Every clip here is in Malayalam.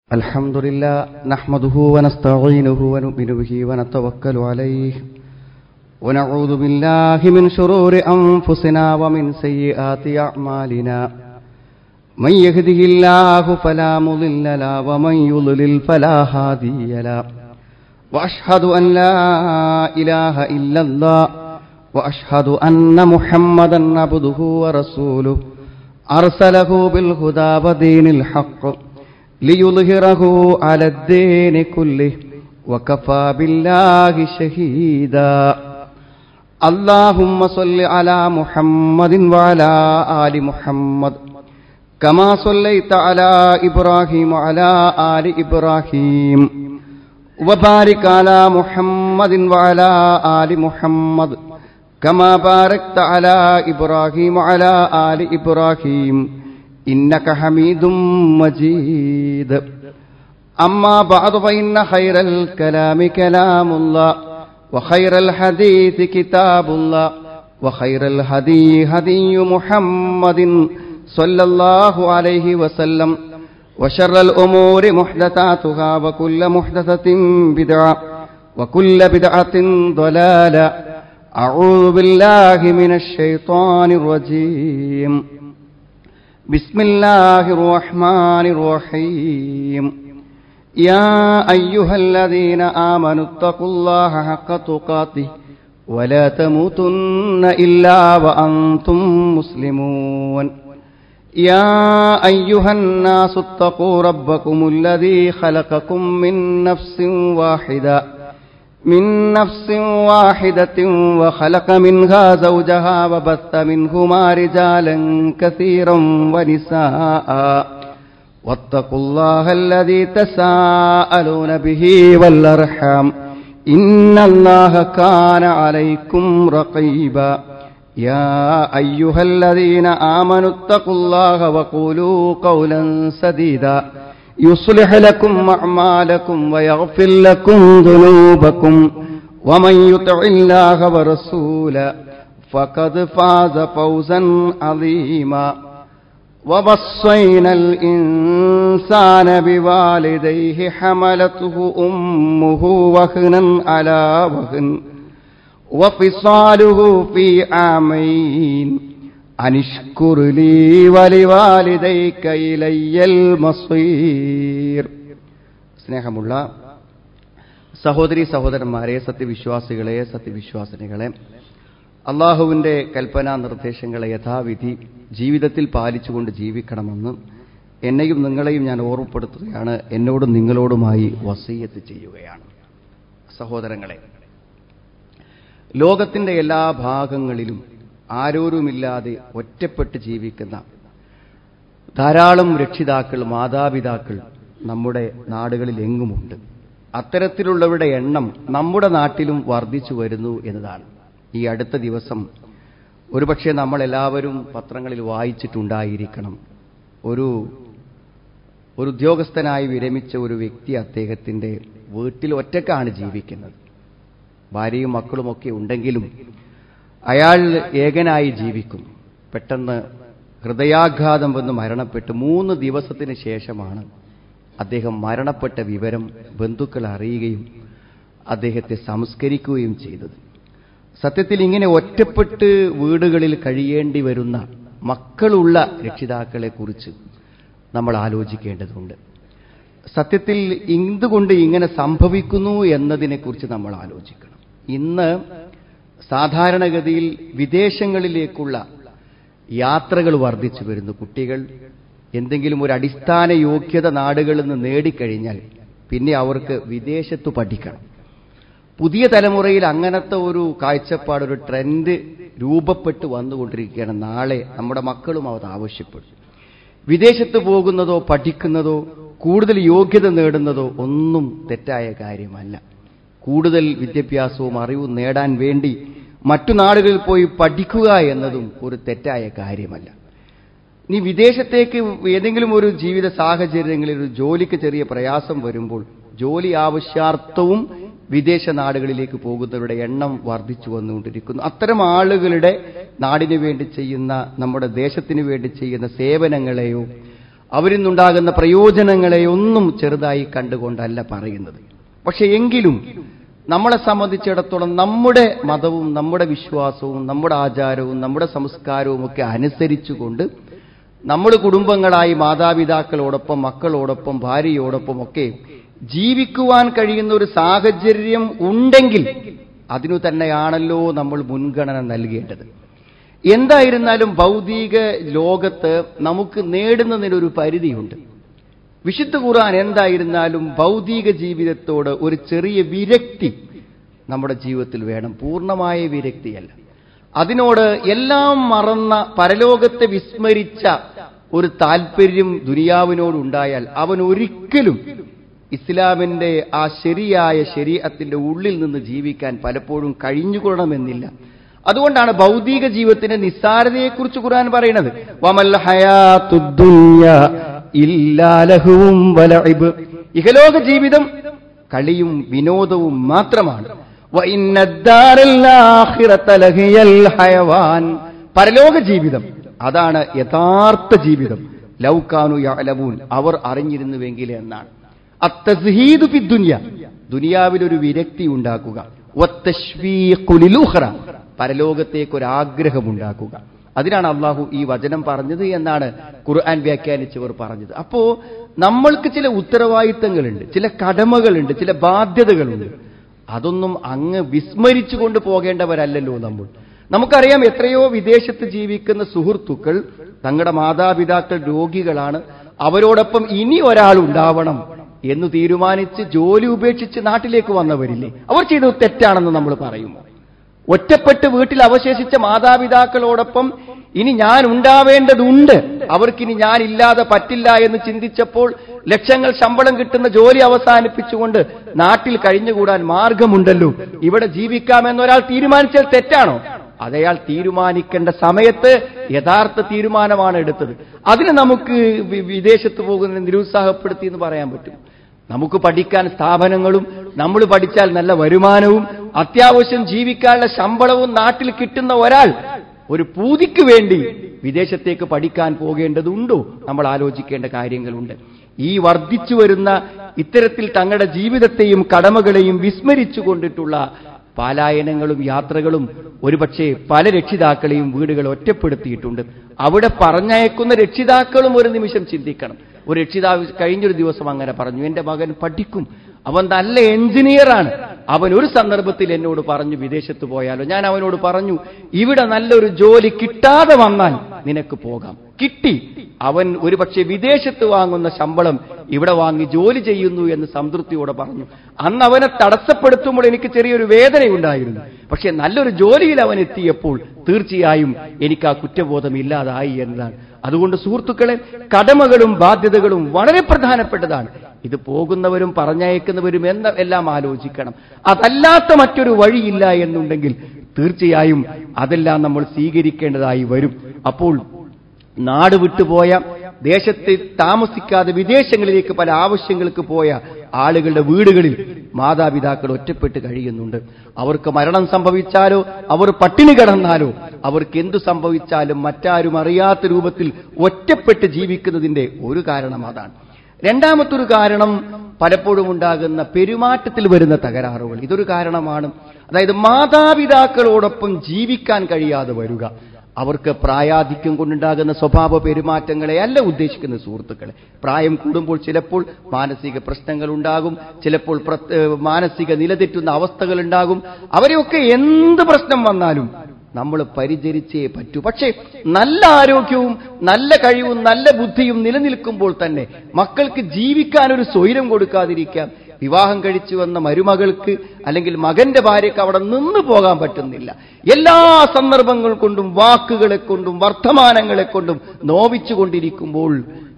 الحمد لله نحمده ونستعينه ونؤمن به ونتوكل عليه ونعوذ بالله من شرور أنفسنا ومن سيئات أعمالنا من يهده الله فلا مضل له ومن يضلل فلا هادي له وأشهد أن لا إله إلا الله وأشهد أن محمدا عبده ورسوله أرسله بالهدى ودين الحق ليظهره على الدين كله وكفى بالله شهيدا اللهم صل على محمد وعلى آل محمد كما صليت على إبراهيم وعلى آل إبراهيم وبارك على محمد وعلى آل محمد كما باركت على إبراهيم وعلى آل إبراهيم إنك حميد مجيد أما بعد فإن خير الكلام كلام الله وخير الحديث كتاب الله وخير الهدي هدي محمد صلى الله عليه وسلم وشر الأمور محدثاتها وكل محدثة بدعة وكل بدعة ضلالة أعوذ بالله من الشيطان الرجيم بسم الله الرحمن الرحيم يا أيها الذين آمنوا اتقوا الله حق تقاته ولا تموتن إلا وأنتم مسلمون يا أيها الناس اتقوا ربكم الذي خلقكم من نفس واحدة من نفس واحدة وخلق منها زوجها وبث منهما رجالا كثيرا ونساء واتقوا الله الذي تساءلون به والأرحام إن الله كان عليكم رقيبا يا أيها الذين آمنوا اتقوا الله وقولوا قولا سديدا يصلح لكم أعمالكم ويغفر لكم ذنوبكم ومن يطع الله ورسوله فقد فاز فوزا عظيما ووصينا الإنسان بوالديه حملته أمه وهنا على وهن وفصاله في عامين أن اشكر لي ولوالديك إلي المصير സ്നേഹമുള്ള സഹോദരി സഹോദരന്മാരെ സത്യവിശ്വാസികളെ സത്യവിശ്വാസിനികളെ അള്ളാഹുവിൻ്റെ കൽപ്പനാ നിർദ്ദേശങ്ങളെ യഥാവിധി ജീവിതത്തിൽ പാലിച്ചുകൊണ്ട് ജീവിക്കണമെന്ന് എന്നെയും നിങ്ങളെയും ഞാൻ ഓർമ്മപ്പെടുത്തുകയാണ് എന്നോടും നിങ്ങളോടുമായി വസീയത്ത് ചെയ്യുകയാണ് സഹോദരങ്ങളെ ലോകത്തിൻ്റെ എല്ലാ ഭാഗങ്ങളിലും ആരോരുമില്ലാതെ ഒറ്റപ്പെട്ട് ജീവിക്കുന്ന ധാരാളം രക്ഷിതാക്കൾ മാതാപിതാക്കൾ നമ്മുടെ നാടുകളിൽ എങ്ങുമുണ്ട് അത്തരത്തിലുള്ളവരുടെ എണ്ണം നമ്മുടെ നാട്ടിലും വർദ്ധിച്ചു വരുന്നു എന്നതാണ് ഈ അടുത്ത ദിവസം ഒരുപക്ഷെ നമ്മളെല്ലാവരും പത്രങ്ങളിൽ വായിച്ചിട്ടുണ്ടായിരിക്കണം ഒരു ഒരു ഉദ്യോഗസ്ഥനായി വിരമിച്ച ഒരു വ്യക്തി അദ്ദേഹത്തിൻ്റെ വീട്ടിൽ ഒറ്റക്കാണ് ജീവിക്കുന്നത് ഭാര്യയും മക്കളുമൊക്കെ ഉണ്ടെങ്കിലും അയാൾ ഏകനായി ജീവിക്കും പെട്ടെന്ന് ഹൃദയാഘാതം വന്ന് മരണപ്പെട്ട് മൂന്ന് ദിവസത്തിന് ശേഷമാണ് അദ്ദേഹം മരണപ്പെട്ട വിവരം ബന്ധുക്കൾ അറിയുകയും അദ്ദേഹത്തെ സംസ്കരിക്കുകയും ചെയ്തത് സത്യത്തിൽ ഇങ്ങനെ ഒറ്റപ്പെട്ട് വീടുകളിൽ കഴിയേണ്ടി വരുന്ന മക്കളുള്ള രക്ഷിതാക്കളെക്കുറിച്ച് നമ്മൾ ആലോചിക്കേണ്ടതുണ്ട് സത്യത്തിൽ എന്തുകൊണ്ട് ഇങ്ങനെ സംഭവിക്കുന്നു എന്നതിനെക്കുറിച്ച് നമ്മൾ ആലോചിക്കണം ഇന്ന് സാധാരണഗതിയിൽ വിദേശങ്ങളിലേക്കുള്ള യാത്രകൾ വർദ്ധിച്ചു വരുന്നു കുട്ടികൾ എന്തെങ്കിലും ഒരു അടിസ്ഥാന യോഗ്യത നാടുകളിൽ നിന്ന് നേടിക്കഴിഞ്ഞാൽ പിന്നെ അവർക്ക് വിദേശത്ത് പഠിക്കണം പുതിയ തലമുറയിൽ അങ്ങനത്തെ ഒരു കാഴ്ചപ്പാട് ഒരു ട്രെൻഡ് രൂപപ്പെട്ട് വന്നുകൊണ്ടിരിക്കുകയാണ് നാളെ നമ്മുടെ മക്കളും അത് ആവശ്യപ്പെടും വിദേശത്ത് പോകുന്നതോ പഠിക്കുന്നതോ കൂടുതൽ യോഗ്യത നേടുന്നതോ ഒന്നും തെറ്റായ കാര്യമല്ല കൂടുതൽ വിദ്യാഭ്യാസവും അറിവും നേടാൻ വേണ്ടി മറ്റു നാടുകളിൽ പോയി പഠിക്കുക എന്നതും ഒരു തെറ്റായ കാര്യമല്ല നീ വിദേശത്തേക്ക് ഏതെങ്കിലും ഒരു ജീവിത സാഹചര്യങ്ങളിൽ ഒരു ജോലിക്ക് ചെറിയ പ്രയാസം വരുമ്പോൾ ജോലി ആവശ്യാർത്ഥവും വിദേശ നാടുകളിലേക്ക് പോകുന്നവരുടെ എണ്ണം വർദ്ധിച്ചു വന്നുകൊണ്ടിരിക്കുന്നു അത്തരം ആളുകളുടെ നാടിനു വേണ്ടി ചെയ്യുന്ന നമ്മുടെ ദേശത്തിന് വേണ്ടി ചെയ്യുന്ന സേവനങ്ങളെയോ അവരിൽ നിന്നുണ്ടാകുന്ന പ്രയോജനങ്ങളെ ഒന്നും ചെറുതായി കണ്ടുകൊണ്ടല്ല പറയുന്നത് പക്ഷെ എങ്കിലും നമ്മളെ സംബന്ധിച്ചിടത്തോളം നമ്മുടെ മതവും നമ്മുടെ വിശ്വാസവും നമ്മുടെ ആചാരവും നമ്മുടെ സംസ്കാരവും ഒക്കെ അനുസരിച്ചുകൊണ്ട് നമ്മൾ കുടുംബങ്ങളായി മാതാപിതാക്കളോടൊപ്പം മക്കളോടൊപ്പം ഭാര്യയോടൊപ്പം ഒക്കെ ജീവിക്കുവാൻ കഴിയുന്ന ഒരു സാഹചര്യം ഉണ്ടെങ്കിൽ അതിനു തന്നെയാണല്ലോ നമ്മൾ മുൻഗണന നൽകേണ്ടത് എന്തായിരുന്നാലും ഭൗതിക ലോകത്ത് നമുക്ക് നേടുന്നതിനൊരു പരിധിയുണ്ട് വിശുദ്ധ ഖുർആൻ എന്തായിരുന്നാലും ഭൗതിക ജീവിതത്തോട് ഒരു ചെറിയ വിരക്തി നമ്മുടെ ജീവിതത്തിൽ വേണം പൂർണ്ണമായ വിരക്തിയല്ല അതിനോട് എല്ലാം മറന്ന പരലോകത്തെ വിസ്മരിച്ച ഒരു താല്പര്യം ദുനിയാവിനോടുണ്ടായാൽ അവൻ ഒരിക്കലും ഇസ്ലാമിന്റെ ആ ശരിയായ ശരീരത്തിന്റെ ഉള്ളിൽ നിന്ന് ജീവിക്കാൻ പലപ്പോഴും കഴിഞ്ഞുകൊള്ളണമെന്നില്ല അതുകൊണ്ടാണ് ഭൗതിക ജീവിതത്തിന്റെ നിസ്സാരതയെക്കുറിച്ച് ഖുർആൻ പറയുന്നത് വമൽ ഹയാത്തുദ്ദുന്യ ഇല്ലാ ലഹുവും വലഇബ് ഇഹലോക ജീവിതം കളിയും വിനോദവും മാത്രമാണ് വഇന്നദ്ദാറൽ ആഖിറത ലഹിയൽ ഹയവാൻ പരലോക ജീവിതം അതാണ് യഥാർത്ഥ ജീവിതം ലൗകാനു യഅലമൂൻ അവർ അറിഞ്ഞിരുന്നുവെങ്കിൽ എന്നാണ് അത്തസ്ഹീദു ഫി ദുനിയ ദുനിയാവിൽ ഒരു വിരക്തി ഉണ്ടാക്കുക വത്തശ്വീഖു ലിലുഖറ പരലോകത്തേക്ക് ഒരു ആഗ്രഹം ഉണ്ടാക്കുക അതിനാണ് അള്ളാഹു ഈ വചനം പറഞ്ഞത് എന്നാണ് ഖുർആൻ വ്യാഖ്യാനിച്ചവർ പറഞ്ഞത് അപ്പോ നമ്മൾക്ക് ചില ഉത്തരവാദിത്തങ്ങളുണ്ട് ചില കടമകളുണ്ട് ചില ബാധ്യതകളുണ്ട് അതൊന്നും അങ്ങ് വിസ്മരിച്ചു കൊണ്ട് പോകേണ്ടവരല്ലല്ലോ നമ്മൾ നമുക്കറിയാം എത്രയോ വിദേശത്ത് ജീവിക്കുന്ന സുഹൃത്തുക്കൾ തങ്ങളുടെ മാതാപിതാക്കൾ രോഗികളാണ് അവരോടൊപ്പം ഇനി ഒരാൾ ഉണ്ടാവണം എന്ന് തീരുമാനിച്ച് ജോലി ഉപേക്ഷിച്ച് നാട്ടിലേക്ക് വന്നവരില്ലേ അവർ ചെയ്തത് തെറ്റാണെന്ന് നമ്മൾ പറയുമോ ഒറ്റപ്പെട്ട് വീട്ടിൽ അവശേഷിച്ച മാതാപിതാക്കളോടൊപ്പം ഇനി ഞാൻ ഉണ്ടാവേണ്ടതുണ്ട് അവർക്കിനി ഞാൻ ഇല്ലാതെ പറ്റില്ല എന്ന് ചിന്തിച്ചപ്പോൾ ലക്ഷങ്ങൾ ശമ്പളം കിട്ടുന്ന ജോലി അവസാനിപ്പിച്ചുകൊണ്ട് നാട്ടിൽ കഴിഞ്ഞുകൂടാൻ മാർഗമുണ്ടല്ലോ ഇവിടെ ജീവിക്കാമെന്നൊരാൾ തീരുമാനിച്ചാൽ തെറ്റാണോ അതയാൾ തീരുമാനിക്കേണ്ട സമയത്ത് യഥാർത്ഥ തീരുമാനമാണ് എടുത്തത് അതിന് നമുക്ക് വി- വിദേശത്ത് പോകുന്നതിന് നിരുത്സാഹപ്പെടുത്തി എന്ന് പറയാൻ പറ്റും നമുക്ക് പഠിക്കാൻ സ്ഥാപനങ്ങളും നമ്മൾ പഠിച്ചാൽ നല്ല വരുമാനവും അത്യാവശ്യം ജീവിക്കാനുള്ള ശമ്പളവും നാട്ടിൽ കിട്ടുന്ന ഒരാൾ ഒരു പൂതിക്ക് വേണ്ടി വിദേശത്തേക്ക് പഠിക്കാൻ പോകേണ്ടതുണ്ടോ നമ്മൾ ആലോചിക്കേണ്ട കാര്യങ്ങളുണ്ട് ഈ വർദ്ധിച്ചു വരുന്ന ഇത്തരത്തിൽ തങ്ങളുടെ ജീവിതത്തെയും കടമകളെയും വിസ്മരിച്ചു കൊണ്ടിട്ടുള്ള പാലായനങ്ങളും യാത്രകളും ഒരുപക്ഷെ പല രക്ഷിതാക്കളെയും വീടുകൾ ഒറ്റപ്പെടുത്തിയിട്ടുണ്ട് അവിടെ പറഞ്ഞയക്കുന്ന രക്ഷിതാക്കളും ഒരു നിമിഷം ചിന്തിക്കണം ഒരു രക്ഷിതാവ് കഴിഞ്ഞൊരു ദിവസം അങ്ങനെ പറഞ്ഞു എന്റെ മകൻ പഠിക്കും അവൻ നല്ല എഞ്ചിനീയറാണ് അവൻ ഒരു സന്ദർഭത്തിൽ എന്നോട് പറഞ്ഞു വിദേശത്ത് പോയാലോ ഞാൻ അവനോട് പറഞ്ഞു ഇവിടെ നല്ലൊരു ജോലി കിട്ടാതെ വന്നാൽ നിനക്ക് പോകാം കിട്ടി അവൻ ഒരുപക്ഷെ വിദേശത്ത് വാങ്ങുന്ന ശമ്പളം ഇവിടെ വാങ്ങി ജോലി ചെയ്യുന്നു എന്ന് സംതൃപ്തിയോടെ പറഞ്ഞു അന്ന് അവനെ തടസ്സപ്പെടുത്തുമ്പോൾ എനിക്ക് ചെറിയൊരു വേദനയുണ്ടായിരുന്നു പക്ഷെ നല്ലൊരു ജോലിയിൽ അവൻ എത്തിയപ്പോൾ തീർച്ചയായും എനിക്ക് ആ കുറ്റബോധം ഇല്ലാതായി എന്നതാണ് അതുകൊണ്ട് സുഹൃത്തുക്കളെ കടമകളും ബാധ്യതകളും വളരെ പ്രധാനപ്പെട്ടതാണ് ഇത് പോകുന്നവരും പറഞ്ഞയക്കുന്നവരും എന്ന എല്ലാം ആലോചിക്കണം അതല്ലാത്ത മറ്റൊരു വഴിയില്ല എന്നുണ്ടെങ്കിൽ തീർച്ചയായും അതെല്ലാം നമ്മൾ സ്വീകരിക്കേണ്ടതായി വരും അപ്പോൾ നാട് വിട്ടുപോയ ദേശത്ത് താമസിക്കാതെ വിദേശങ്ങളിലേക്ക് പല ആവശ്യങ്ങൾക്ക് പോയ ആളുകളുടെ വീടുകളിൽ മാതാപിതാക്കൾ ഒറ്റപ്പെട്ട് കഴിയുന്നുണ്ട് അവർക്ക് മരണം സംഭവിച്ചാലോ അവർ പട്ടിണി കിടന്നാലോ അവർക്ക് എന്തു സംഭവിച്ചാലും മറ്റാരും അറിയാത്ത രൂപത്തിൽ ഒറ്റപ്പെട്ട് ജീവിക്കുന്നതിന്റെ ഒരു കാരണം അതാണ് രണ്ടാമത്തൊരു കാരണം പലപ്പോഴും ഉണ്ടാകുന്ന പെരുമാറ്റത്തിൽ വരുന്ന തകരാറുകൾ ഇതൊരു കാരണമാണ് അതായത് മാതാപിതാക്കളോടൊപ്പം ജീവിക്കാൻ കഴിയാതെ വരിക അവർക്ക് പ്രായാധിക്യം കൊണ്ടുണ്ടാകുന്ന സ്വഭാവ പെരുമാറ്റങ്ങളെ അല്ല ഉദ്ദേശിക്കുന്ന സുഹൃത്തുക്കളെ പ്രായം കൂടുമ്പോൾ ചിലപ്പോൾ മാനസിക പ്രശ്നങ്ങൾ ഉണ്ടാകും ചിലപ്പോൾ പ്രത്- ഏഹ് മാനസിക നിലതെറ്റുന്ന അവസ്ഥകൾ ഉണ്ടാകും അവരെയൊക്കെ എന്ത് പ്രശ്നം വന്നാലും നമ്മൾ പരിചരിച്ചേ പറ്റൂ പക്ഷേ നല്ല ആരോഗ്യവും നല്ല കഴിവും നല്ല ബുദ്ധിയും നിലനിൽക്കുമ്പോൾ തന്നെ മക്കൾക്ക് ജീവിക്കാൻ ഒരു സ്വൈരം കൊടുക്കാതിരിക്കാം വിവാഹം കഴിച്ചു വന്ന മരുമകൾക്ക് അല്ലെങ്കിൽ മകന്റെ ഭാര്യയ്ക്ക് അവിടെ നിന്ന് പോകാൻ പറ്റുന്നില്ല എല്ലാ സന്ദർഭങ്ങൾ കൊണ്ടും വാക്കുകളെ കൊണ്ടും വർത്തമാനങ്ങളെ കൊണ്ടും നോവിച്ചുകൊണ്ടിരിക്കുമ്പോൾ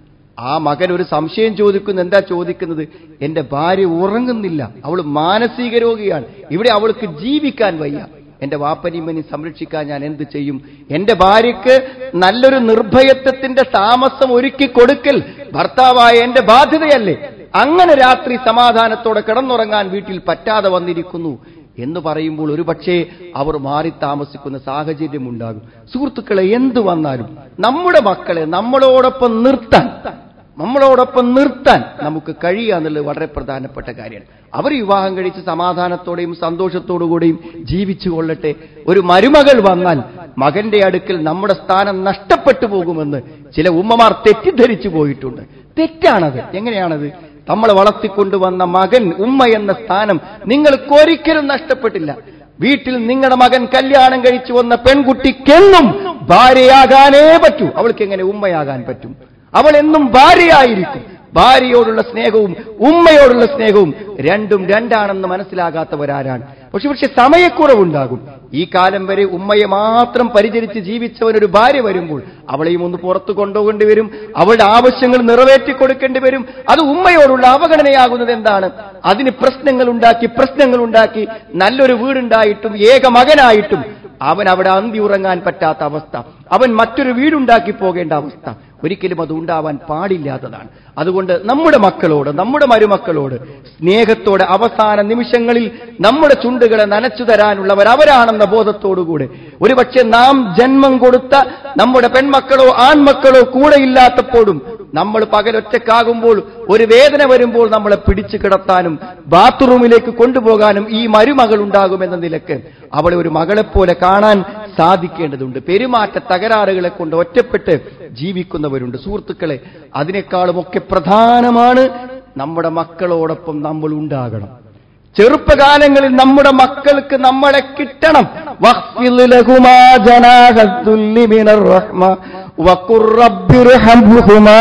ആ മകൻ ഒരു സംശയം ചോദിക്കുന്നു എന്താ ചോദിക്കുന്നത് എന്റെ ഭാര്യ ഉറങ്ങുന്നില്ല അവൾ മാനസിക രോഗിയാണ് ഇവിടെ അവൾക്ക് ജീവിക്കാൻ വയ്യ എന്റെ വാപ്പനിമ്മനി സംരക്ഷിക്കാൻ ഞാൻ എന്ത് ചെയ്യും എന്റെ ഭാര്യയ്ക്ക് നല്ലൊരു നിർഭയത്വത്തിന്റെ താമസം ഒരുക്കി കൊടുക്കൽ ഭർത്താവായ എന്റെ ബാധ്യതയല്ലേ അങ്ങനെ രാത്രി സമാധാനത്തോടെ കിടന്നുറങ്ങാൻ വീട്ടിൽ പറ്റാതെ വന്നിരിക്കുന്നു എന്ന് പറയുമ്പോൾ ഒരുപക്ഷേ അവർ മാറി താമസിക്കുന്ന സാഹചര്യം ഉണ്ടാകും സുഹൃത്തുക്കളെ എന്തു വന്നാലും നമ്മുടെ മക്കളെ നമ്മളോടൊപ്പം നിർത്താൻ നമ്മളോടൊപ്പം നിർത്താൻ നമുക്ക് കഴിയുക എന്നുള്ളത് വളരെ പ്രധാനപ്പെട്ട കാര്യമാണ് അവർ വിവാഹം കഴിച്ച് സമാധാനത്തോടെയും സന്തോഷത്തോടുകൂടിയും ജീവിച്ചു കൊള്ളട്ടെ ഒരു മരുമകൾ വന്നാൽ മകന്റെ അടുക്കൽ നമ്മുടെ സ്ഥാനം നഷ്ടപ്പെട്ടു പോകുമെന്ന് ചില ഉമ്മമാർ തെറ്റിദ്ധരിച്ചു പോയിട്ടുണ്ട് തെറ്റാണത് എങ്ങനെയാണത് നമ്മളെ വളർത്തിക്കൊണ്ടുവന്ന മകൻ ഉമ്മ എന്ന സ്ഥാനം നിങ്ങൾക്ക് ഒരിക്കലും നഷ്ടപ്പെട്ടില്ല വീട്ടിൽ നിങ്ങളുടെ മകൻ കല്യാണം കഴിച്ചു വന്ന പെൺകുട്ടിക്കെന്നും ഭാര്യയാകാനേ പറ്റൂ അവൾക്ക് എങ്ങനെ ഉമ്മയാകാൻ പറ്റും അവൾ എന്നും ഭാര്യയായിരിക്കും ഭാര്യയോടുള്ള സ്നേഹവും ഉമ്മയോടുള്ള സ്നേഹവും രണ്ടും രണ്ടാണെന്ന് മനസ്സിലാകാത്തവരാരാണ് പക്ഷെ പക്ഷെ സമയക്കുറവുണ്ടാകും ഈ കാലം വരെ ഉമ്മയെ മാത്രം പരിചരിച്ച് ജീവിച്ചവനൊരു ഭാര്യ വരുമ്പോൾ അവളെയും ഒന്ന് പുറത്തു കൊണ്ടുപോകേണ്ടി വരും അവളുടെ ആവശ്യങ്ങൾ നിറവേറ്റി കൊടുക്കേണ്ടി വരും അത് ഉമ്മയോടുള്ള അവഗണനയാകുന്നത് എന്താണ് അതിന് പ്രശ്നങ്ങൾ ഉണ്ടാക്കി പ്രശ്നങ്ങൾ ഉണ്ടാക്കി നല്ലൊരു വീടുണ്ടായിട്ടും ഏക മകനായിട്ടും അവൻ അവിടെ അന്തി ഉറങ്ങാൻ പറ്റാത്ത അവസ്ഥ അവൻ മറ്റൊരു വീടുണ്ടാക്കി പോകേണ്ട അവസ്ഥ ഒരിക്കലും അത് ഉണ്ടാവാൻ പാടില്ലാത്തതാണ് അതുകൊണ്ട് നമ്മുടെ മക്കളോട് നമ്മുടെ മരുമക്കളോട് സ്നേഹത്തോടെ അവസാന നിമിഷങ്ങളിൽ നമ്മുടെ ചുണ്ടുകളെ നനച്ചു തരാനുള്ളവർ അവരാണെന്ന ബോധത്തോടുകൂടെ ഒരുപക്ഷെ നാം ജന്മം കൊടുത്ത നമ്മുടെ പെൺമക്കളോ ആൺമക്കളോ കൂടെയില്ലാത്തപ്പോഴും നമ്മൾ പകലൊറ്റക്കാകുമ്പോൾ ഒരു വേദന വരുമ്പോൾ നമ്മളെ പിടിച്ചു കിടത്താനും ബാത്റൂമിലേക്ക് കൊണ്ടുപോകാനും ഈ മരുമകൾ ഉണ്ടാകുമെന്ന നിലക്ക് അവളെ ഒരു മകളെപ്പോലെ കാണാൻ സാധിക്കേണ്ടതുണ്ട് പെരുമാറ്റ തകരാറുകളെ കൊണ്ട് ഒറ്റപ്പെട്ട് ജീവിക്കുന്നവരുണ്ട് സുഹൃത്തുക്കളെ അതിനേക്കാളും ഒക്കെ പ്രധാനമാണ് നമ്മുടെ മക്കളോടൊപ്പം നമ്മൾ ഉണ്ടാകണം ചെറുപ്പകാലങ്ങളിൽ നമ്മുടെ മക്കൾക്ക് നമ്മളെ കിട്ടണം വഖ്ഫിദ് ലഹുമാ ജനാഹദ്ദുല്ലി മിനർ റഹ്മ വഖുർ റബ്ബിർഹംഹുമാ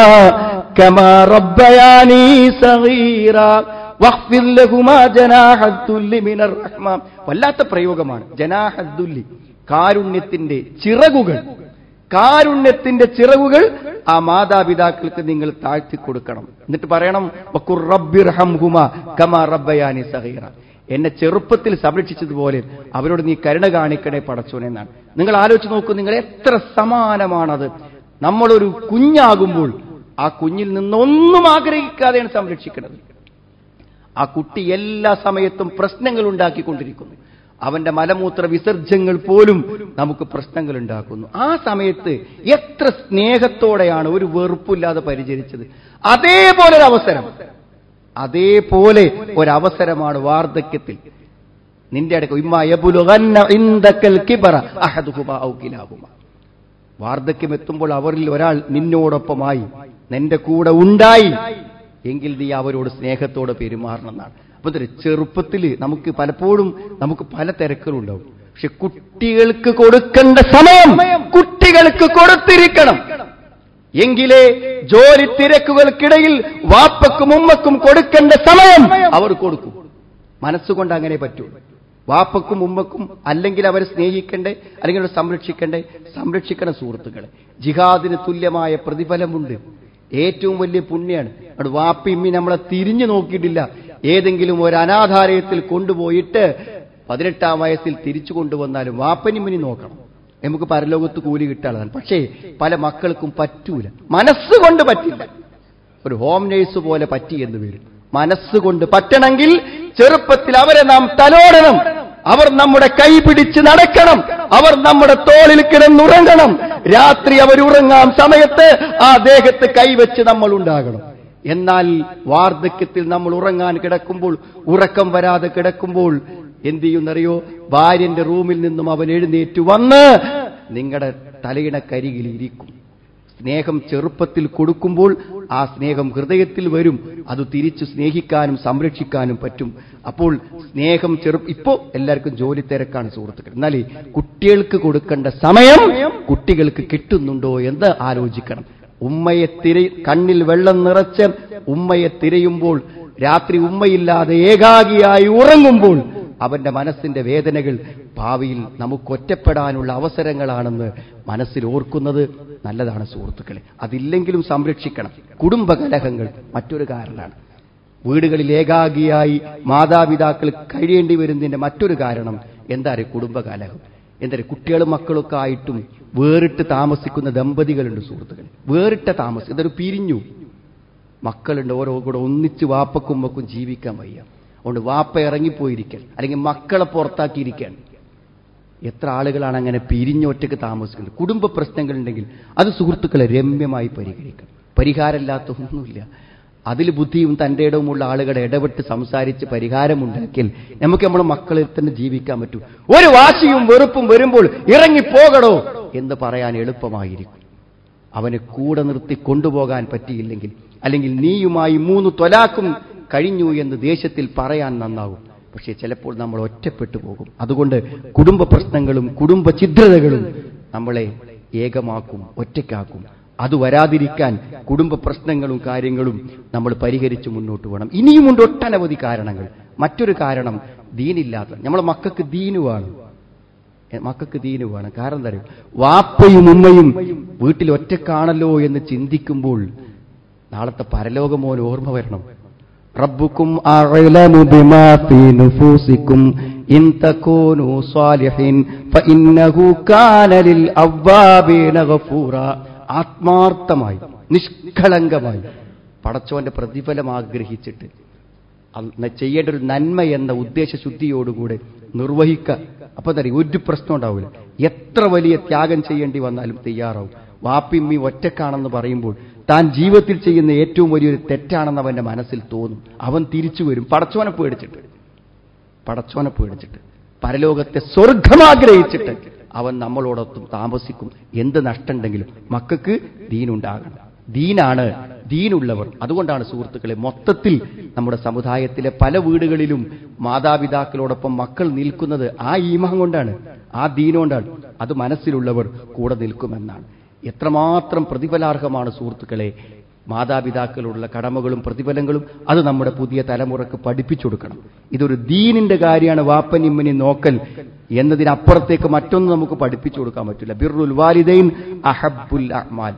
കമാ റബ്ബയാനി സഗീറ വഖ്ഫിദ് ലഹുമാ ജനാഹദ്ദുല്ലി മിനർ റഹ്മ വല്ലാത്ത പ്രയോഗമാണ് ജനാഹദ്ദുല്ലി കാരുണ്യത്തിന്റെ ചിറകുകൾ കാരുണ്യത്തിന്റെ ചിറകുകൾ ആ മാതാപിതാക്കൾക്ക് നിങ്ങൾ താഴ്ത്തി കൊടുക്കണം എന്നിട്ട് പറയണം വഖുർ റബ്ബിർഹംഹുമ കമാ റബ്ബയാനി സഗീറ എന്നെ ചെറുപ്പത്തിൽ സംരക്ഷിച്ചതുപോലെ അവരോട് നീ കരുണ കാണിക്കണേ പടച്ചോനെന്നാണ് നിങ്ങൾ ആലോചിച്ച് നോക്കൂ നിങ്ങൾ എത്ര സമാനമാണത് നമ്മളൊരു കുഞ്ഞാകുമ്പോൾ ആ കുഞ്ഞിൽ നിന്നൊന്നും ആഗ്രഹിക്കാതെയാണ് സംരക്ഷിക്കുന്നത് ആ കുട്ടി എല്ലാ സമയത്തും പ്രശ്നങ്ങൾ ഉണ്ടാക്കിക്കൊണ്ടിരിക്കുന്നു അവന്റെ മലമൂത്ര വിസർജ്യങ്ങൾ പോലും നമുക്ക് പ്രശ്നങ്ങൾ ഉണ്ടാക്കുന്നു ആ സമയത്ത് എത്ര സ്നേഹത്തോടെയാണ് ഒരു വെറുപ്പില്ലാതെ പരിചരിച്ചത് അതേപോലെ ഒരു അവസരം അതേപോലെ ഒരവസരമാണ് വാർദ്ധക്യത്തിൽ നിന്റെ അടുക്ക ഇമ്മ യബുലുഗന്ന ഇൻദക്കൽ കിബറ അഹദുഹുമ ഔ കിലാഹുമ വാർദ്ധക്യം എത്തുമ്പോൾ അവരിൽ ഒരാൾ നിന്നോടൊപ്പമായി നിന്റെ കൂടെ ഉണ്ടായി എങ്കിൽ നീ അവരോട് സ്നേഹത്തോടെ പെരുമാറണമെന്നാണ് അപ്പൊ ഇതൊരു ചെറുപ്പത്തിൽ നമുക്ക് പലപ്പോഴും നമുക്ക് പല തിരക്കുകളുണ്ടാവും പക്ഷെ കുട്ടികൾക്ക് കൊടുക്കേണ്ട സമയം കുട്ടികൾക്ക് കൊടുത്തിരിക്കണം എങ്കിലേ ജോലി തിരക്കുകൾക്കിടയിൽ വാപ്പക്കും ഉമ്മക്കും കൊടുക്കേണ്ട സമയം അവർ കൊടുക്കും മനസ്സുകൊണ്ട് അങ്ങനെ പറ്റൂ വാപ്പക്കും ഉമ്മക്കും അല്ലെങ്കിൽ അവരെ സ്നേഹിക്കണ്ടേ അല്ലെങ്കിൽ അവരെ സംരക്ഷിക്കണ്ടേ സംരക്ഷിക്കണ സുഹൃത്തുക്കളെ ജിഹാദിന് തുല്യമായ പ്രതിഫലമുണ്ട് ഏറ്റവും വലിയ പുണ്യാണ് അവിടെ വാപ്പിമ്മി നമ്മളെ തിരിഞ്ഞു നോക്കിയിട്ടില്ല ഏതെങ്കിലും ഒരു അനാഥാലയത്തിൽ കൊണ്ടുപോയിട്ട് പതിനെട്ടാം വയസ്സിൽ തിരിച്ചു കൊണ്ടുവന്നാലും വാപ്പനിമ്മിനി നോക്കണം നമുക്ക് പരലോകത്ത് കൂലി കിട്ടാനുള്ളതാണ് പക്ഷേ പല മക്കൾക്കും പറ്റൂല മനസ്സുകൊണ്ട് പറ്റില്ല ഒരു ഹോം നേഴ്സ് പോലെ പറ്റി എന്ന് വരും മനസ്സുകൊണ്ട് പറ്റണമെങ്കിൽ ചെറുപ്പത്തിൽ അവരെ നാം തലോടണം അവർ നമ്മുടെ കൈ പിടിച്ച് നടക്കണം അവർ നമ്മുടെ തോളിൽ കിടന്നുറങ്ങണം രാത്രി അവരുറങ്ങാം സമയത്ത് ആ ദേഹത്ത് കൈവച്ച് നമ്മൾ ഉണ്ടാകണം എന്നാൽ വാർദ്ധക്യത്തിൽ നമ്മൾ ഉറങ്ങാൻ കിടക്കുമ്പോൾ ഉറക്കം വരാതെ കിടക്കുമ്പോൾ എന്ത് ചെയ്യുന്നറിയോ ഭാര്യന്റെ റൂമിൽ നിന്നും അവൻ എഴുന്നേറ്റ് വന്ന് നിങ്ങളുടെ തലയിണക്കരികിൽ ഇരിക്കും സ്നേഹം ചെറുപ്പത്തിൽ കൊടുക്കുമ്പോൾ ആ സ്നേഹം ഹൃദയത്തിൽ വരും അത് തിരിച്ചു സ്നേഹിക്കാനും സംരക്ഷിക്കാനും പറ്റും അപ്പോൾ സ്നേഹം ചെറു ഇപ്പോ എല്ലാവർക്കും ജോലി തിരക്കാണ് സുഹൃത്തുക്കൾ എന്നാൽ കുട്ടികൾക്ക് കൊടുക്കേണ്ട സമയം കുട്ടികൾക്ക് കിട്ടുന്നുണ്ടോ എന്ന് ആലോചിക്കണം ഉമ്മയെ തിര കണ്ണിൽ വെള്ളം നിറച്ച് ഉമ്മയെ തിരയുമ്പോൾ രാത്രി ഉമ്മയില്ലാതെ ഏകാഗിയായി ഉറങ്ങുമ്പോൾ അവന്റെ മനസ്സിന്റെ വേദനകൾ ഭാവിയിൽ നമുക്ക് ഒറ്റപ്പെടാനുള്ള അവസരങ്ങളാണെന്ന് മനസ്സിൽ ഓർക്കുന്നത് നല്ലതാണ് സുഹൃത്തുക്കളെ അതില്ലെങ്കിലും സംരക്ഷിക്കണം കുടുംബകലഹങ്ങൾ മറ്റൊരു കാരണമാണ് വീടുകളിൽ ഏകാഗിയായി മാതാപിതാക്കൾ കഴിയേണ്ടി വരുന്നതിന്റെ മറ്റൊരു കാരണം എന്താ പറയുക കുടുംബകലഹം എന്താ പറയുക കുട്ടികളും മക്കളൊക്കെ ആയിട്ടും വേറിട്ട് താമസിക്കുന്ന ദമ്പതികളുണ്ട് സുഹൃത്തുക്കൾ വേറിട്ട താമസം ഇതൊരു പിരിഞ്ഞു മക്കളുണ്ട് ഓരോ കൂടെ ഒന്നിച്ച് വാപ്പക്കുമ്പക്കും ജീവിക്കാൻ വയ്യ അതുകൊണ്ട് വാപ്പ ഇറങ്ങിപ്പോയിരിക്കാൻ അല്ലെങ്കിൽ മക്കളെ പുറത്താക്കിയിരിക്കാൻ എത്ര ആളുകളാണ് അങ്ങനെ പിരിഞ്ഞൊറ്റക്ക് താമസിക്കുന്നത് കുടുംബ പ്രശ്നങ്ങളുണ്ടെങ്കിൽ അത് സുഹൃത്തുക്കളെ രമ്യമായി പരിഹരിക്കണം പരിഹാരമില്ലാത്ത ഒന്നുമില്ല അതിൽ ബുദ്ധിയും തൻ്റെ ഇടവുമുള്ള ആളുകളെ ഇടപെട്ട് സംസാരിച്ച് പരിഹാരമുണ്ടാക്കിയാൽ നമുക്ക് നമ്മുടെ മക്കളിൽ തന്നെ ജീവിക്കാൻ പറ്റൂ ഒരു വാശിയും വെറുപ്പും വരുമ്പോൾ ഇറങ്ങിപ്പോകണോ എന്ന് പറയാൻ എളുപ്പമായിരിക്കും അവനെ കൂടെ നിർത്തി കൊണ്ടുപോകാൻ പറ്റിയില്ലെങ്കിൽ അല്ലെങ്കിൽ നീയുമായി മൂന്ന് തൊലാക്കും കഴിഞ്ഞു എന്ന് ദേശത്തിൽ പറയാൻ നന്നാവും പക്ഷേ ചിലപ്പോൾ നമ്മൾ ഒറ്റപ്പെട്ടു പോകും അതുകൊണ്ട് കുടുംബ പ്രശ്നങ്ങളും കുടുംബ ഛിദ്രതകളും നമ്മളെ ഏകമാക്കും ഒറ്റയ്ക്കാക്കും അത് വരാതിരിക്കാൻ കുടുംബ പ്രശ്നങ്ങളും കാര്യങ്ങളും നമ്മൾ പരിഹരിച്ച് മുന്നോട്ട് പോകണം ഇനിയുമുണ്ട് ഒട്ടനവധി കാരണങ്ങൾ മറ്റൊരു കാരണം ദീനില്ലാത്ത നമ്മളെ മക്കൾക്ക് ദീനുവാണ് മക്കൾക്ക് ദീന് വേണം കാരണം എന്താ അറിയോ വാപ്പയും ഉമ്മയും വീട്ടിൽ ഒറ്റക്കാണല്ലോ എന്ന് ചിന്തിക്കുമ്പോൾ നാളത്തെ പരലോകമോൻ ഓർമ്മ വരണം റബ്ബുക്കും അഅലമു ബിമാ ഫീ നുഫൂസിക്കും ഇൻ തകൂനു സാലിഹിൻ ഫഇന്നഹു കാന ലിൽ അവ്വാബീന ഗഫൂറ ആത്മാർത്ഥമായി നിഷ്കളങ്കമായി പടച്ചോന്റെ പ്രതിഫലം ആഗ്രഹിച്ചിട്ട് അന്ന് ചെയ്യേണ്ട ഒരു നന്മ എന്ന ഉദ്ദേശശുദ്ധിയോടുകൂടെ നിർവഹിക്കുക അപ്പൊ തരി ഒരു പ്രശ്നം ഉണ്ടാവില്ല എത്ര വലിയ ത്യാഗം ചെയ്യേണ്ടി വന്നാലും തയ്യാറാവും വാപ്പിമ്മി ഒറ്റക്കാണെന്ന് പറയുമ്പോൾ താൻ ജീവിതത്തിൽ ചെയ്യുന്ന ഏറ്റവും വലിയൊരു തെറ്റാണെന്ന് അവന്റെ മനസ്സിൽ തോന്നും അവൻ തിരിച്ചു വരും പടച്ചോനെ പേടിച്ചിട്ട് പടച്ചോനെ പേടിച്ചിട്ട് പരലോകത്തെ സ്വർഗമാഗ്രഹിച്ചിട്ട് അവൻ നമ്മളോടൊത്തും താമസിക്കും എന്ത് നഷ്ടമുണ്ടെങ്കിലും മക്കൾക്ക് ദീനുണ്ടാകണം ദീനാണ് ദീനുള്ളവർ അതുകൊണ്ടാണ് സുഹൃത്തുക്കളെ മൊത്തത്തിൽ നമ്മുടെ സമുദായത്തിലെ പല വീടുകളിലും മാതാപിതാക്കളോടൊപ്പം മക്കൾ നിൽക്കുന്നത് ആ ഈമഹം കൊണ്ടാണ് ആ ദീനുകൊണ്ടാണ് അത് മനസ്സിലുള്ളവർ കൂടെ നിൽക്കുമെന്നാണ് എത്രമാത്രം പ്രതിഫലാർഹമാണ് സുഹൃത്തുക്കളെ മാതാപിതാക്കളുള്ള കടമകളും പ്രതിഫലങ്ങളും അത് നമ്മുടെ പുതിയ തലമുറക്ക് പഠിപ്പിച്ചു കൊടുക്കണം ഇതൊരു ദീനിന്റെ കാര്യമാണ് വാപ്പനിമ്മനി നോക്കൽ എന്നതിനപ്പുറത്തേക്ക് മറ്റൊന്നും നമുക്ക് പഠിപ്പിച്ചു കൊടുക്കാൻ പറ്റില്ല ബിറുൽ വാലിദൈൻ അഹബുൽ അഹ്മാൽ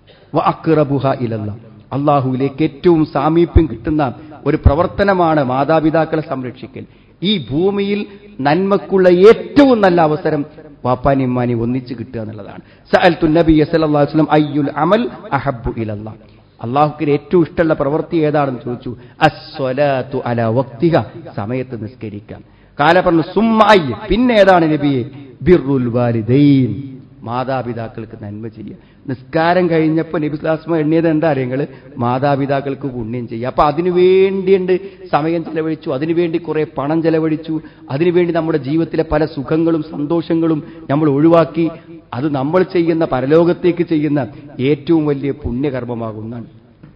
അക്റബുഹ ഇലല്ല അള്ളാഹുവിലേക്ക് ഏറ്റവും സാമീപ്യം കിട്ടുന്ന ഒരു പ്രവർത്തനമാണ് മാതാപിതാക്കളെ സംരക്ഷിക്കൽ ഈ ഭൂമിയിൽ നന്മക്കുള്ള ഏറ്റവും നല്ല അവസരം വാപ്പാനി ഇമ്മാനി ഒന്നിച്ച് കിട്ടുക എന്നുള്ളതാണ് സഅൽത്തു നബി സല്ലല്ലാഹു അലൈഹി വസല്ലം അയ്യുൽ അമൽ അഹബ്ബു ഇലല്ലാ അള്ളാഹുക്കിന് ഏറ്റവും ഇഷ്ടമുള്ള പ്രവൃത്തി ഏതാണെന്ന് ചോദിച്ചു അസ്വലാത്തു അല വക്തിഹ സമയത്ത് നിസ്കരിക്കാം കാല പറഞ്ഞു സുമ്മായി പിന്നെ ഏതാണ് നബിയെ ബിറുൽ വാലിദൈൻ മാതാപിതാക്കൾക്ക് നന്മ ചെയ്യുക നിസ്കാരം കഴിഞ്ഞപ്പോൾ നബിസ്ലാസ്മ എണ്ണിയത് എന്താ അറിയങ്ങൾ മാതാപിതാക്കൾക്ക് പുണ്യം ചെയ്യുക അപ്പൊ അതിനു വേണ്ടിയുണ്ട് സമയം ചെലവഴിച്ചു അതിനുവേണ്ടി കുറെ പണം ചെലവഴിച്ചു അതിനുവേണ്ടി നമ്മുടെ ജീവിതത്തിലെ പല സുഖങ്ങളും സന്തോഷങ്ങളും നമ്മൾ ഒഴിവാക്കി അത് നമ്മൾ ചെയ്യുന്ന പരലോകത്തേക്ക് ചെയ്യുന്ന ഏറ്റവും വലിയ പുണ്യകർമ്മമാകുന്നതാണ്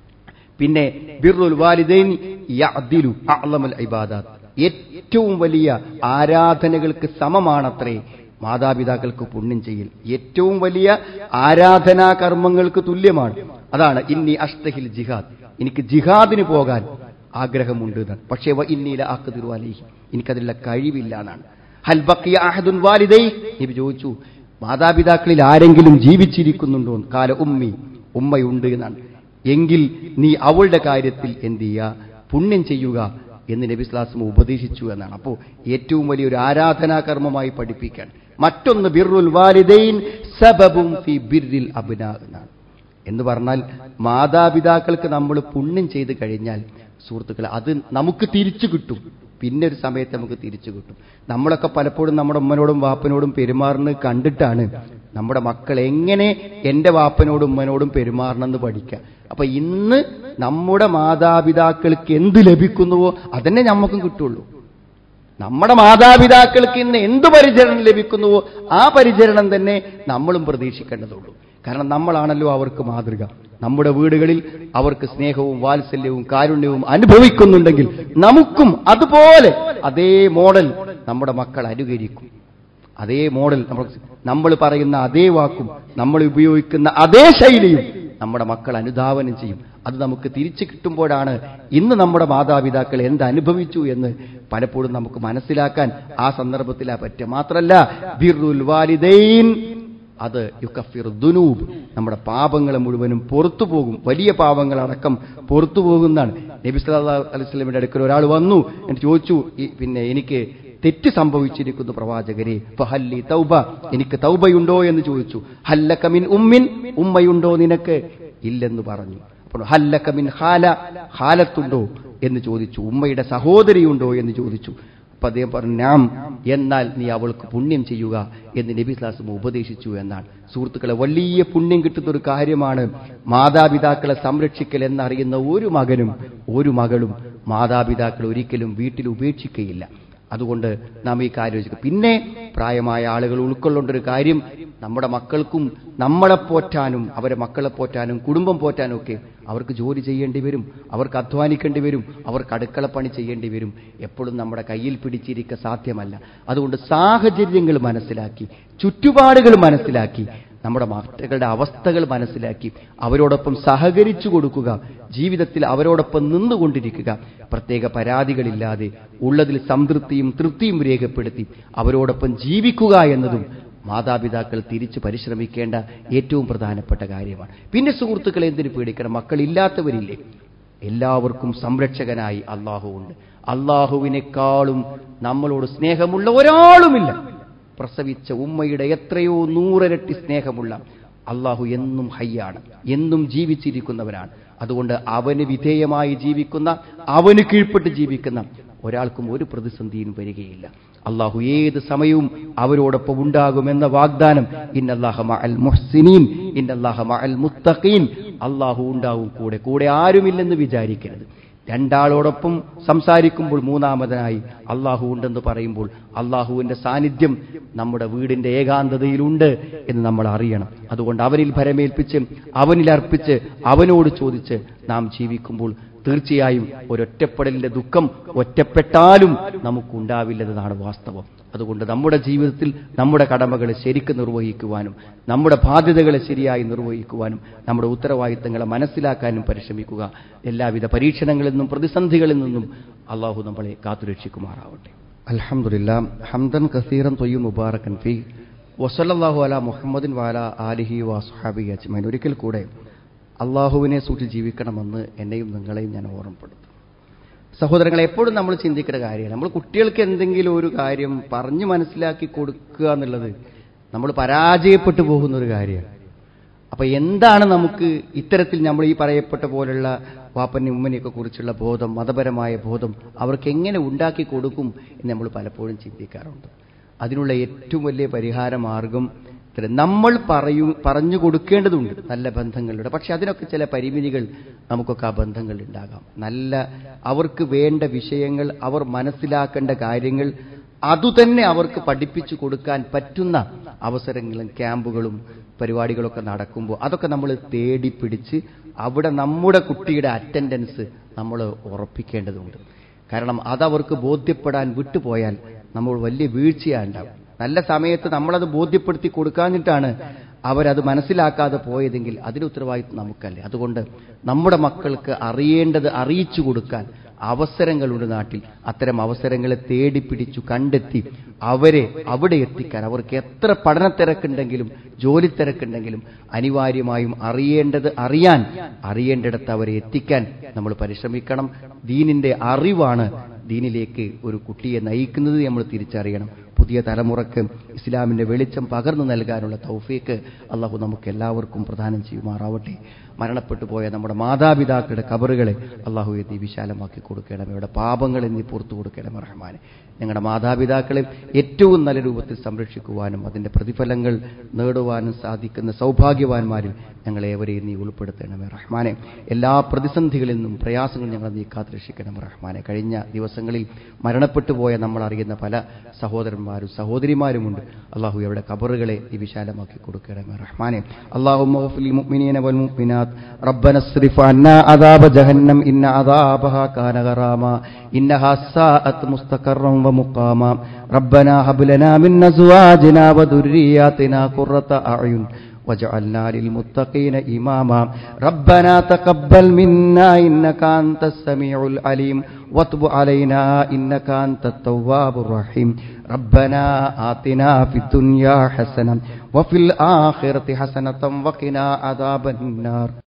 പിന്നെ ബിറുൽ വാലിദൈൻ യഅദിലു അഅ്ലമൽ ഇബാദാത്ത് ഏറ്റവും വലിയ ആരാധനകൾക്ക് സമമാണത്രേ മാതാപിതാക്കൾക്ക് പുണ്യം ചെയ്യൽ ഏറ്റവും വലിയ ആരാധനാ കർമ്മങ്ങൾക്ക് തുല്യമാണ് അതാണ് ഇന്നി അഷ്തഹിൽ ജിഹാദ് എനിക്ക് ജിഹാദിന് പോകാൻ ആഗ്രഹമുണ്ട് എന്നാണ് പക്ഷേ വ ഇന്നീല ആക്കതിരു അലൈഹി എനിക്കതിനുള്ള കഴിവില്ല എന്നാണ് ഹൽ ബക്കിയ അഹദുൻ വാലിദൈ നബി ചോദിച്ചു മാതാപിതാക്കളിൽ ആരെങ്കിലും ജീവിച്ചിരിക്കുന്നുണ്ടോ എന്ന്. കാല ഉമ്മി ഉമ്മയുണ്ട് എന്നാണ് എങ്കിൽ നീ അവളുടെ കാര്യത്തിൽ എന്ത് ചെയ്യുക പുണ്യം ചെയ്യുക എന്ന് നബി സ്ലാസ്മ ഉപദേശിച്ചു എന്നാണ് അപ്പോൾ ഏറ്റവും വലിയൊരു ആരാധനാകർമ്മമായി പഠിപ്പിക്കാൻ മറ്റൊന്ന് ബിറുൽ വാലിദൈൻ സബബും ഫി ബിർരിൽ അബ്നാ എന്നാണ് എന്ന് പറഞ്ഞാൽ മാതാപിതാക്കൾക്ക് നമ്മൾ പുണ്യം ചെയ്ത് കഴിഞ്ഞാൽ സുഹൃത്തുക്കളെ അത് നമുക്ക് തിരിച്ചു കിട്ടും പിന്നെ ഒരു സമയത്ത് നമുക്ക് തിരിച്ചു കിട്ടും നമ്മളൊക്കെ പലപ്പോഴും നമ്മുടെ ഉമ്മനോടും വാപ്പനോടും പെരുമാറുന്നത് കണ്ടിട്ടാണ് നമ്മുടെ മക്കൾ എങ്ങനെ എൻ്റെ വാപ്പനോടും ഉമ്മനോടും പെരുമാറണമെന്ന് പഠിക്കുക അപ്പൊ ഇന്ന് നമ്മുടെ മാതാപിതാക്കൾക്ക് എന്ത് ലഭിക്കുന്നുവോ അതന്നെ നമുക്കും കിട്ടുള്ളൂ നമ്മുടെ മാതാപിതാക്കൾക്ക് ഇന്ന് എന്ത് പരിചരണം ലഭിക്കുന്നുവോ ആ പരിചരണം തന്നെ നമ്മളും പ്രതീക്ഷിക്കേണ്ടതുള്ളൂ കാരണം നമ്മളാണല്ലോ അവർക്ക് മാതൃക നമ്മുടെ വീടുകളിൽ അവർക്ക് സ്നേഹവും വാത്സല്യവും കാരുണ്യവും അനുഭവിക്കുന്നുണ്ടെങ്കിൽ നമുക്കും അതുപോലെ അതേ മോഡൽ നമ്മുടെ മക്കൾ അനുകരിക്കും അതേ മോഡൽ നമ്മൾ നമ്മൾ പറയുന്ന അതേ വാക്കും നമ്മൾ ഉപയോഗിക്കുന്ന അതേ ശൈലിയും നമ്മുടെ മക്കൾ അനുധാവനം ചെയ്യും അത് നമുക്ക് തിരിച്ചു കിട്ടുമ്പോഴാണ് ഇന്ന് നമ്മുടെ മാതാപിതാക്കൾ എന്ത് അനുഭവിച്ചു എന്ന് പലപ്പോഴും നമുക്ക് മനസ്സിലാക്കാൻ ആ സന്ദർഭത്തിലാ പറ്റുക മാത്രല്ല ബിറുൽ വാലിദൈൻ അത് യുക്കഫിർ ദുനൂബ് നമ്മുടെ പാപങ്ങളെ മുഴുവനും പുറത്തു പോകും വലിയ പാപങ്ങളടക്കം പുറത്തു പോകുന്നതാണ് നബി സല്ലല്ലാഹു അലൈഹി വസല്ലമയുടെ അടുക്കൽ ഒരാൾ വന്നു എന്നിട്ട് ചോദിച്ചു ഈ പിന്നെ എനിക്ക് തെറ്റ് സംഭവിച്ചിരിക്കുന്നു പ്രവാചകരെ ഫഹല്ലി തൗബ എനിക്ക് തൗബയുണ്ടോ എന്ന് ചോദിച്ചു ഹല്ലക മിൻ ഉമ്മിൻ ഉമ്മയുണ്ടോ നിനക്ക് ഇല്ലെന്ന് പറഞ്ഞു അപ്പോൾ ഹല്ലക മിൻ ഹാല ഹാലത്തുണ്ടോ എന്ന് ചോദിച്ചു ഉമ്മയുടെ സഹോദരിയുണ്ടോ എന്ന് ചോദിച്ചു അപ്പൊ അദ്ദേഹം പറഞ്ഞു നാം എന്നാൽ നീ അവൾക്ക് പുണ്യം ചെയ്യുക എന്ന് നബി സ്ലാസം ഉപദേശിച്ചു എന്നാണ് സുഹൃത്തുക്കളെ വലിയ പുണ്യം കിട്ടുന്ന ഒരു കാര്യമാണ് മാതാപിതാക്കളെ സംരക്ഷിക്കൽ എന്നറിയുന്ന ഒരു മകനും ഒരു മകളും മാതാപിതാക്കൾ ഒരിക്കലും വീട്ടിൽ ഉപേക്ഷിക്കുകയില്ല അതുകൊണ്ട് നാം ഈ കാര്യം വെച്ചു പിന്നെ പ്രായമായ ആളുകൾ ഉൾക്കൊള്ളേണ്ട ഒരു കാര്യം നമ്മുടെ മക്കൾക്കും നമ്മളെ പോറ്റാനും അവരെ മക്കളെ പോറ്റാനും കുടുംബം പോറ്റാനും ഒക്കെ അവർക്ക് ജോലി ചെയ്യേണ്ടി വരും അവർക്ക് അധ്വാനിക്കേണ്ടി വരും അവർക്ക് അടുക്കളപ്പണി ചെയ്യേണ്ടി വരും എപ്പോഴും നമ്മുടെ കയ്യിൽ പിടിച്ചിരിക്കുക സാധ്യമല്ല അതുകൊണ്ട് സാഹചര്യങ്ങൾ മനസ്സിലാക്കി ചുറ്റുപാടുകൾ മനസ്സിലാക്കി നമ്മുടെ മക്കളുടെ അവസ്ഥകൾ മനസ്സിലാക്കി അവരോടൊപ്പം സഹകരിച്ചു കൊടുക്കുക ജീവിതത്തിൽ അവരോടൊപ്പം നിന്നുകൊണ്ടിരിക്കുക പ്രത്യേക പരാതികളില്ലാതെ ഉള്ളതിൽ സംതൃപ്തിയും തൃപ്തിയും രേഖപ്പെടുത്തി അവരോടൊപ്പം ജീവിക്കുക എന്നതും മാതാപിതാക്കൾ തിരിച്ചു പരിശ്രമിക്കേണ്ട ഏറ്റവും പ്രധാനപ്പെട്ട കാര്യമാണ് പിന്നെ സുഹൃത്തുക്കളെ എന്തിനു പേടിക്കണം മക്കളില്ലാത്തവരില്ലേ എല്ലാവർക്കും സംരക്ഷകനായി അള്ളാഹു ഉണ്ട് അള്ളാഹുവിനേക്കാളും നമ്മളോട് സ്നേഹമുള്ള ഒരാളുമില്ല പ്രസവിച്ച ഉമ്മയുടെ എത്രയോ നൂറരട്ടി സ്നേഹമുള്ള അള്ളാഹു എന്നും ഹയ്യാണ് എന്നും ജീവിച്ചിരിക്കുന്നവനാണ് അതുകൊണ്ട് അവന് വിധേയമായി ജീവിക്കുന്ന അവന് കീഴ്പ്പെട്ട് ജീവിക്കുന്ന ഒരാൾക്കും ഒരു പ്രതിസന്ധിയും വരികയില്ല അള്ളാഹു ഏത് സമയവും അവരോടൊപ്പം ഉണ്ടാകുമെന്ന വാഗ്ദാനം ഇന്നല്ലാഹ അൽ മുഹ്സിനീൻ ഇന്നല്ലാഹ അൽ മുത്തഖീൻ അള്ളാഹു ഉണ്ടാവും കൂടെ കൂടെ ആരുമില്ലെന്ന് വിചാരിക്കരുത് രണ്ടാളോടൊപ്പം സംസാരിക്കുമ്പോൾ മൂന്നാമതായി അള്ളാഹു ഉണ്ടെന്ന് പറയുമ്പോൾ അള്ളാഹുവിന്റെ സാന്നിധ്യം നമ്മുടെ വീടിന്റെ ഏകാന്തതയിലുണ്ട് എന്ന് നമ്മൾ അറിയണം അതുകൊണ്ട് അവനിൽ ഭരമേൽപ്പിച്ച് അവനിൽ അർപ്പിച്ച് അവനോട് ചോദിച്ച് നാം ജീവിക്കുമ്പോൾ തീർച്ചയായും ഒരൊറ്റപ്പെടലിന്റെ ദുഃഖം ഒറ്റപ്പെട്ടാലും നമുക്കുണ്ടാവില്ലെന്നതാണ് വാസ്തവം അതുകൊണ്ട് നമ്മുടെ ജീവിതത്തിൽ നമ്മുടെ കടമകളെ ശരിക്ക് നിർവഹിക്കുവാനും നമ്മുടെ ബാധ്യതകളെ ശരിയായി നിർവഹിക്കുവാനും നമ്മുടെ ഉത്തരവാദിത്തങ്ങളെ മനസ്സിലാക്കാനും പരിശ്രമിക്കുക എല്ലാവിധ പരീക്ഷണങ്ങളിൽ നിന്നും പ്രതിസന്ധികളിൽ നിന്നും അള്ളാഹു നമ്മളെ കാത്തുരക്ഷിക്കുമാറാവട്ടെ അലഹമുല്ല ഹംദൻ കസീറൻ തൊയ്യും മുബാറക്കൻ ഫി വസല്ലാഹു അല മുഹമ്മദിൻ വാല ആലിഹി വാസുഹാബി അജ്മൈൻ ഒരിക്കൽ കൂടെ അള്ളാഹുവിനെ സൂക്ഷിച്ച് ജീവിക്കണമെന്ന് എന്നെയും നിങ്ങളെയും ഞാൻ ഓർമ്മപ്പെടുത്തും സഹോദരങ്ങളെ എപ്പോഴും നമ്മൾ ചിന്തിക്കുന്ന കാര്യമാണ് നമ്മൾ കുട്ടികൾക്ക് എന്തെങ്കിലും ഒരു കാര്യം പറഞ്ഞു മനസ്സിലാക്കി കൊടുക്കുക എന്നുള്ളത് നമ്മൾ പരാജയപ്പെട്ടു പോകുന്ന ഒരു കാര്യമാണ് അപ്പൊ എന്താണ് നമുക്ക് ഇത്തരത്തിൽ നമ്മൾ ഈ പറയപ്പെട്ട പോലുള്ള വാപ്പനെ ഉമ്മനെയൊക്കെ കുറിച്ചുള്ള ബോധം മതപരമായ ബോധം അവർക്ക് എങ്ങനെ ഉണ്ടാക്കി കൊടുക്കും എന്ന് നമ്മൾ പലപ്പോഴും ചിന്തിക്കാറുണ്ട് അതിനുള്ള ഏറ്റവും വലിയ പരിഹാര മാർഗം നമ്മൾ പറയും പറഞ്ഞു കൊടുക്കേണ്ടതുണ്ട് നല്ല ബന്ധങ്ങളുടെ പക്ഷെ അതിനൊക്കെ ചില പരിമിതികൾ നമുക്കൊക്കെ ആ ബന്ധങ്ങൾ ഉണ്ടാകാം നല്ല അവർക്ക് വേണ്ട വിഷയങ്ങൾ അവർ മനസ്സിലാക്കേണ്ട കാര്യങ്ങൾ അതുതന്നെ അവർക്ക് പഠിപ്പിച്ചു കൊടുക്കാൻ പറ്റുന്ന അവസരങ്ങളും ക്യാമ്പുകളും പരിപാടികളൊക്കെ നടക്കുമ്പോൾ അതൊക്കെ നമ്മൾ തേടി പിടിച്ച് അവിടെ നമ്മുടെ കുട്ടിയുടെ അറ്റൻഡൻസ് നമ്മൾ ഉറപ്പിക്കേണ്ടതുണ്ട് കാരണം അതവർക്ക് ബോധ്യപ്പെടാൻ വിട്ടുപോയാൽ നമ്മൾ വലിയ വീഴ്ചയുണ്ടാവും നല്ല സമയത്ത് നമ്മളത് ബോധ്യപ്പെടുത്തി കൊടുക്കാഞ്ഞിട്ടാണ് അവരത് മനസ്സിലാക്കാതെ പോയതെങ്കിൽ അതിന് ഉത്തരവാദിത്വം നമുക്കല്ലേ അതുകൊണ്ട് നമ്മുടെ മക്കൾക്ക് അറിയേണ്ടത് അറിയിച്ചു കൊടുക്കാൻ അവസരങ്ങളുണ്ട് നാട്ടിൽ അത്തരം അവസരങ്ങളെ തേടി പിടിച്ചു കണ്ടെത്തി അവരെ അവിടെ എത്തിക്കാൻ അവർക്ക് എത്ര പഠനത്തിരക്കുണ്ടെങ്കിലും ജോലി തിരക്കുണ്ടെങ്കിലും അനിവാര്യമായും അറിയേണ്ടത് അറിയാൻ അറിയേണ്ടിടത്ത് അവരെ എത്തിക്കാൻ നമ്മൾ പരിശ്രമിക്കണം ദീനിന്റെ അറിവാണ് ദീനിലേക്ക് ഒരു കുട്ടിയെ നയിക്കുന്നത് നമ്മൾ തിരിച്ചറിയണം പുതിയ തലമുറക്ക് ഇസ്ലാമിന്റെ വെളിച്ചം പകർന്നു നൽകാനുള്ള തൗഫീക്ക് അള്ളാഹു നമുക്ക് എല്ലാവർക്കും പ്രദാനം ചെയ്യുമാറാവട്ടെ മരണപ്പെട്ടു പോയ നമ്മുടെ മാതാപിതാക്കളുടെ കബറുകളെ അള്ളാഹു നീ വിശാലമാക്കി കൊടുക്കണം അവരുടെ പാപങ്ങളെ നീ പുറത്തു കൊടുക്കണം റഹ്മാനെ ഞങ്ങളുടെ മാതാപിതാക്കളെ ഏറ്റവും നല്ല രൂപത്തിൽ സംരക്ഷിക്കുവാനും അതിന്റെ പ്രതിഫലങ്ങൾ നേടുവാനും സാധിക്കുന്ന സൗഭാഗ്യവാന്മാരിൽ ഞങ്ങളേവരെയും നീ ഉൾപ്പെടുത്തണമേ റഹ്മാനെ എല്ലാ പ്രതിസന്ധികളിൽ നിന്നും പ്രയാസങ്ങളും ഞങ്ങളെ നീ കാത്തുരക്ഷിക്കണം റഹ്മാനെ കഴിഞ്ഞ ദിവസങ്ങളിൽ മരണപ്പെട്ടു പോയ നമ്മൾ അറിയുന്ന പല സഹോദരന്മാരും സഹോദരിമാരുമുണ്ട് അള്ളാഹു അവരുടെ കബറുകളെ നീ വിശാലമാക്കി കൊടുക്കണമേ റഹ്മാനെ അള്ളാഹു ربنا اصرف عنا عذاب جهنم إن عذابها كان غراما إنها ساءت مستقرا ومقاما ربنا هب لنا من أزواجنا وذرياتنا قرة أعين واجعلنا للمتقين إماما ربنا تقبل منا إنك أنت السميع العليم واتب علينا إنك أنت التواب الرحيم ربنا آتنا في الدنيا حسنة وفي الآخرة حسنة وقنا عذاب النار